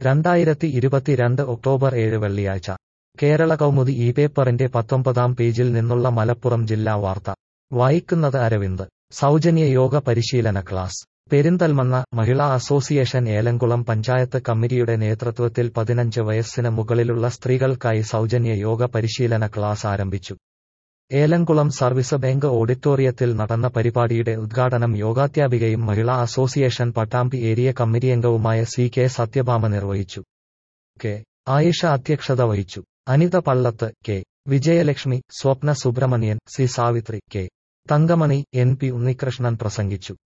രണ്ടായിരത്തി ഇരുപത്തിരണ്ട് ഒക്ടോബർ ഏഴ് വെള്ളിയാഴ്ച കേരള കൗമുദി ഈ പേപ്പറിന്റെ പത്തൊമ്പതാം പേജിൽ നിന്നുള്ള മലപ്പുറം ജില്ലാ വാർത്ത വായിക്കുന്നത് അരവിന്ദ് സൗജന്യ യോഗ പരിശീലന ക്ലാസ് പെരിന്തൽമണ്ണ മഹിളാ അസോസിയേഷൻ ഏലംകുളം പഞ്ചായത്ത് കമ്മിറ്റിയുടെ നേതൃത്വത്തിൽ പതിനഞ്ച് വയസ്സിന് മുകളിലുള്ള സ്ത്രീകൾക്കായി സൗജന്യ യോഗ പരിശീലന ക്ലാസ് ആരംഭിച്ചു ഏലംകുളം സർവീസ് ബാങ്ക് ഓഡിറ്റോറിയത്തിൽ നടന്ന പരിപാടിയുടെ ഉദ്ഘാടനം യോഗാധ്യാപികയും മഹിളാ അസോസിയേഷൻ പട്ടാമ്പി ഏരിയ കമ്മിറ്റിയംഗവുമായ സി കെ സത്യഭാമ നിർവഹിച്ചു കെ ആയിഷ അധ്യക്ഷത വഹിച്ചു Anitha Pallath K Vijayalakshmi Swapna Subramanian C Savithri K Thankamani N P Unnikrishnan പ്രസംഗിച്ചു